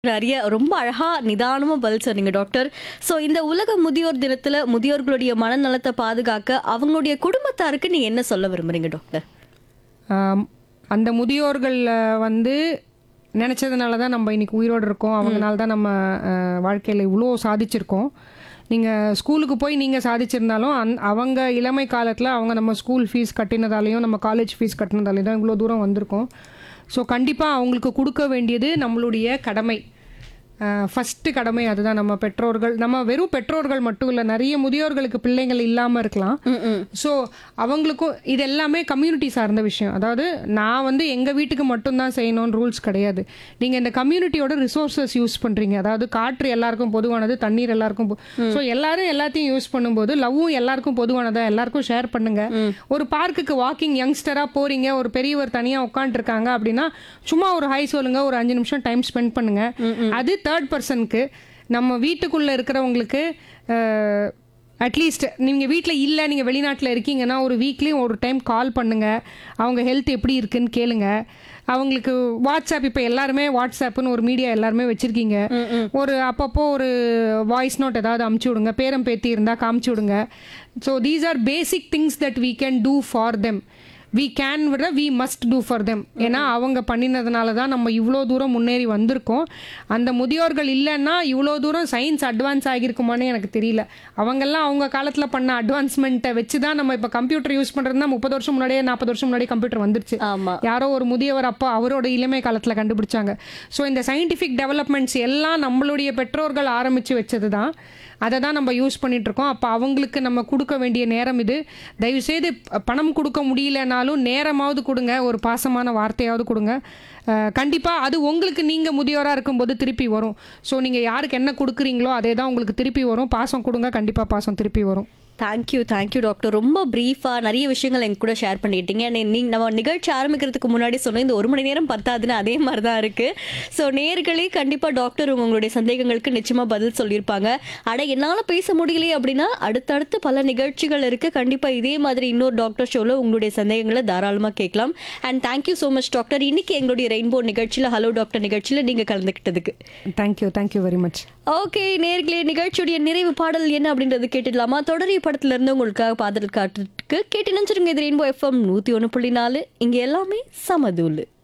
நிறைய ரொம்ப அழகா நிதானமா பதில் சொன்னீங்க டாக்டர் ஸோ இந்த உலக முதியோர் தினத்துல முதியோர்களுடைய மனநலத்தை பாதுகாக்க அவங்களுடைய குடும்பத்தாருக்கு நீங்க என்ன சொல்ல விரும்புறீங்க டாக்டர் ஆம், அந்த முதியோர்கள் அஹ், வந்து நினச்சதுனால தான் நம்ம இன்னைக்கு உயிரோடு இருக்கோம் அவங்கனால தான் நம்ம வாழ்க்கையில் இவ்வளோ சாதிச்சிருக்கோம் நீங்கள் ஸ்கூலுக்கு போய் நீங்கள் சாதிச்சிருந்தாலும் அந் அவங்க இளமை காலத்தில் அவங்க நம்ம ஸ்கூல் ஃபீஸ் கட்டினதாலையும் நம்ம காலேஜ் ஃபீஸ் கட்டினதாலையும் தான் இவ்வளோ தூரம் வந்திருக்கோம் ஸோ கண்டிப்பாக அவங்களுக்கு கொடுக்க வேண்டியது நம்மளுடைய கடமை ஃபஸ்ட்டு கடமை அதுதான் நம்ம பெற்றோர்கள் நம்ம வெறும் பெற்றோர்கள் மட்டும் இல்லை நிறைய முதியோர்களுக்கு பிள்ளைங்கள் இல்லாமல் இருக்கலாம் ஸோ அவங்களுக்கும் இது எல்லாமே கம்யூனிட்டி சார்ந்த விஷயம் அதாவது நான் வந்து எங்கள் வீட்டுக்கு மட்டும்தான் செய்யணும்னு ரூல்ஸ் கிடையாது நீங்கள் இந்த கம்யூனிட்டியோட ரிசோர்ஸஸ் யூஸ் பண்ணுறீங்க அதாவது காற்று எல்லாருக்கும் பொதுவானது தண்ணீர் எல்லாருக்கும் ஸோ எல்லாரும் எல்லாத்தையும் யூஸ் பண்ணும்போது லவ்வும் எல்லாருக்கும் பொதுவானதா எல்லாருக்கும் ஷேர் பண்ணுங்க ஒரு பார்க்குக்கு வாக்கிங் யங்ஸ்டராக போறீங்க ஒரு பெரியவர் தனியாக உட்காந்துருக்காங்க அப்படின்னா சும்மா ஒரு ஹை சொல்லுங்க ஒரு அஞ்சு நிமிஷம் டைம் ஸ்பெண்ட் பண்ணுங்க அது தேர்ட் பர்சனுக்கு நம்ம வீட்டுக்குள்ளே இருக்கிறவங்களுக்கு அட்லீஸ்ட் நீங்கள் வீட்டில் இல்லை நீங்கள் வெளிநாட்டில் இருக்கீங்கன்னா ஒரு வீக்லி ஒரு டைம் கால் பண்ணுங்க அவங்க ஹெல்த் எப்படி இருக்குன்னு கேளுங்க அவங்களுக்கு வாட்ஸ்அப் இப்போ எல்லாருமே வாட்ஸ்அப்னு ஒரு மீடியா எல்லாருமே வச்சுருக்கீங்க ஒரு அப்பப்போ ஒரு வாய்ஸ் நோட் ஏதாவது அமுச்சு விடுங்க பேரம் பேத்தி இருந்தால் காமிச்சு விடுங்க so these are basic things that we can do for them we can விட we must do for them ஏன்னா அவங்க பண்ணினதுனால தான் நம்ம இவ்வளோ தூரம் முன்னேறி வந்திருக்கோம் அந்த முதியோர்கள் இல்லைன்னா இவ்வளோ தூரம் சயின்ஸ் அட்வான்ஸ் ஆகியிருக்குமான்னு எனக்கு தெரியல அவங்கெல்லாம் அவங்க காலத்தில் பண்ண அட்வான்ஸ்மெண்ட்டை வச்சு தான் நம்ம இப்போ கம்ப்யூட்டர் யூஸ் பண்ணுறதுனா முப்பது வருஷம் முன்னாடியே நாற்பது வருஷம் முன்னாடியே கம்ப்யூட்டர் வந்துருச்சு ஆமா யாரோ ஒரு முதியவர் அப்போ அவரோட இளமை காலத்தில் கண்டுபிடிச்சாங்க ஸோ இந்த சயின்டிஃபிக் டெவலப்மெண்ட்ஸ் எல்லாம் நம்மளுடைய பெற்றோர்கள் ஆரம்பித்து வச்சது தான் அதை தான் நம்ம யூஸ் பண்ணிட்டு இருக்கோம் அப்போ அவங்களுக்கு நம்ம கொடுக்க வேண்டிய நேரம் இது தயவுசெய்து ப- பணம் கொடுக்க முடியலனாலும் நேரமாவது கொடுங்க ஒரு பாசமான வார்த்தையாவது கொடுங்க கண்டிப்பாக அது உங்களுக்கு நீங்கள் முதியோராக இருக்கும்போது திருப்பி வரும் ஸோ நீங்கள் யாருக்கு என்ன கொடுக்குறீங்களோ அதே தான் உங்களுக்கு திருப்பி வரும் பாசம் கொடுங்க கண்டிப்பாக பாசம் திருப்பி வரும் தேங்க்யூ தேங்க்யூ டாக்டர் ரொம்ப ப்ரீஃபாக நிறைய விஷயங்கள் எங்க கூட ஷேர் பண்ணிட்டீங்க நீ நீங்க- நம்ம நிகழ்ச்சி ஆரம்பிக்கிறதுக்கு முன்னாடி சொன்ன இந்த ஒரு மணி நேரம் பத்தாதுன்னு அதே மாதிரி தான் இருக்கு ஸோ நேர்களே கண்டிப்பாக டாக்டர் உங்களுடைய சந்தேகங்களுக்கு நிச்சயமா பதில் சொல்லியிருப்பாங்க அட என்னால் பேச முடியலையே அப்படின்னா அடுத்தடுத்து பல நிகழ்ச்சிகள் இருக்கு கண்டிப்பாக இதே மாதிரி இன்னொரு டாக்டர் ஷோவில் உங்களுடைய சந்தேகங்களை தாராளமாக கேட்கலாம் and thank you so much doctor இன்னைக்கு எங்களுடைய ரெயின்போ நிகழ்ச்சியில் ஹலோ டாக்டர் நிகழ்ச்சியில் நீங்கள் கலந்துக்கிட்டதுக்கு thank you thank you very much okay நேர்களே நிகழ்ச்சியுடைய நிறைவு பாடல் என்ன அப்படின்றது கேட்டுடலாமா தொடரிய படத்துல இருந்து உங்களுக்காக பாடல் காட்டுக்கு கேட்டு நினைச்சிருங்க இது ரெயின்போ எஃப்எம் நூத்தி ஒன்று புள்ளி நாலு இங்க எல்லாமே சமதூலு